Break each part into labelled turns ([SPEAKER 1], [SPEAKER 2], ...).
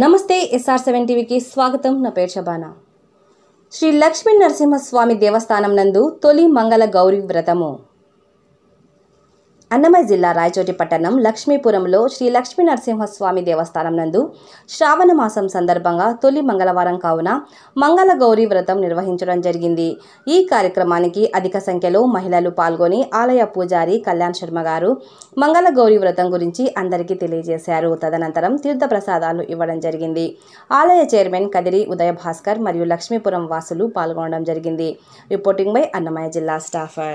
[SPEAKER 1] నమస్తే SR seven టీవీకి స్వాగతం నా పేరు శబానా శ్రీ లక్ష్మీ నరసింహస్వామి దేవస్థానం నందు తొలి మంగళ గౌరీ వ్రతము అన్నమయ్య జిల్లా రాయచోటి పట్టణం లక్ష్మీపురంలో శ్రీ లక్ష్మీ నరసింహస్వామి దేవస్థానం నందు శ్రావణ మాసం సందర్భంగా తొలి మంగళవారం కావున మంగళ గౌరీ వ్రతం నిర్వహించడం జరిగింది ఈ కార్యక్రమానికి అధిక సంఖ్యలో మహిళలు పాల్గొని ఆలయ పూజారి కళ్యాణ్ శర్మ గారు మంగళ గౌరీ వ్రతం గురించి అందరికీ తెలియజేశారు తదనంతరం తీర్థ ప్రసాదాలు ఇవ్వడం జరిగింది ఆలయ చైర్మన్ కదిరి ఉదయ భాస్కర్ మరియు లక్ష్మీపురం వాసులు పాల్గొనడం జరిగింది రిపోర్టింగ్ బై అన్నమయ్య జిల్లా స్టాఫర్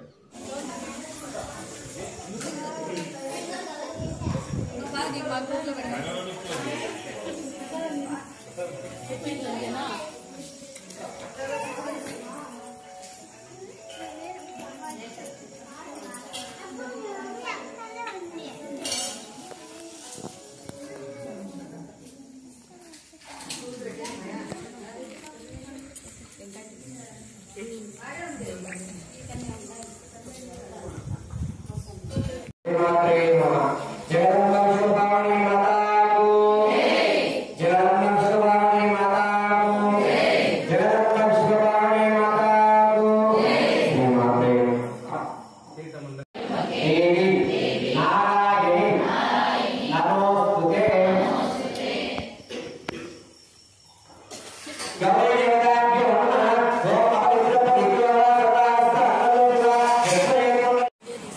[SPEAKER 2] జగన్నం శుభాని మాతాకు జగన్నం శుభాని మాతాకు జగన్నం శుభాని మాతాకు శ్రీమాతే దేవి నారాయణి నమోస్తుతే గౌరీ దేవతాభ్యో నమః ఓం అపవిత్ర పవిత్ర సదా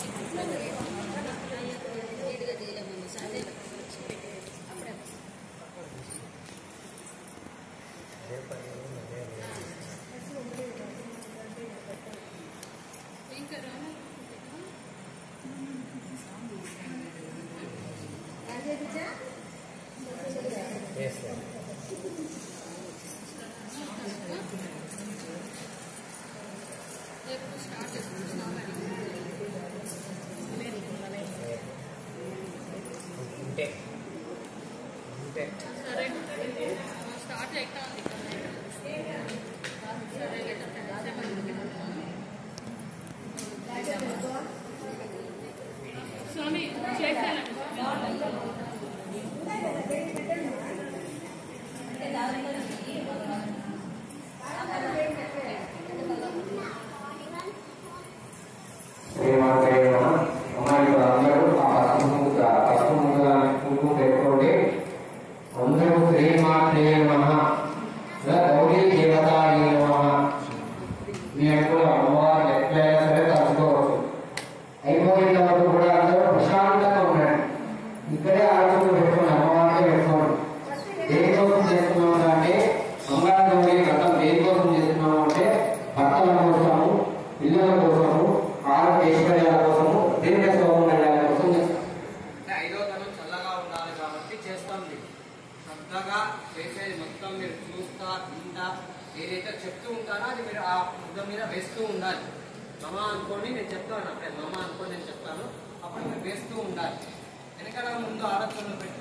[SPEAKER 2] శ్రీమాతే నమః అమ్మాయి అందరూ ఆ పసుపు ముద్ద పసుపు ముద్ద కుంకుమ పెట్టుకోండి అందరూ శ్రీమాతే నమః గౌరీ దేవతాయ నమః మీ యొక్క అమ్మవారు ఎట్లయినా సరే తలుచుకోవచ్చు అయిపోయిన వరకు కూడా అందరూ ప్రశాంతంగా ఉండండి ఇక్కడే ఆలోచన పెట్టుకోండి అమ్మవారిని పెట్టుకోండి దేనికోసం చేస్తున్నాము అంటే మంగళగౌరి వ్రతం దేనికోసం చేస్తున్నాము అంటే భర్తల కోసము పిల్లల కోసము ఆరోగ్య ఐశ్వర్యాల కోసము దీర్ఘ సౌందర్యాల కోసం చేస్తాం
[SPEAKER 3] అంటే ఐదో తనం చల్లగా ఉండాలి కాబట్టి చేస్తుంది శ్రద్ధగా చేసేది మొత్తం మీరు చూస్తా వింటా ఏదైతే చెప్తూ ఉంటారో అది మీరు ఆ ముద్ద మీద వేస్తూ ఉండాలి మమ అనుకోని నేను చెప్తాను అప్పుడే మమ అనుకోని నేను చెప్తాను అప్పుడు మీరు వేస్తూ ఉండాలి వెనకాల ముందు ఆలోచనలు పెట్టి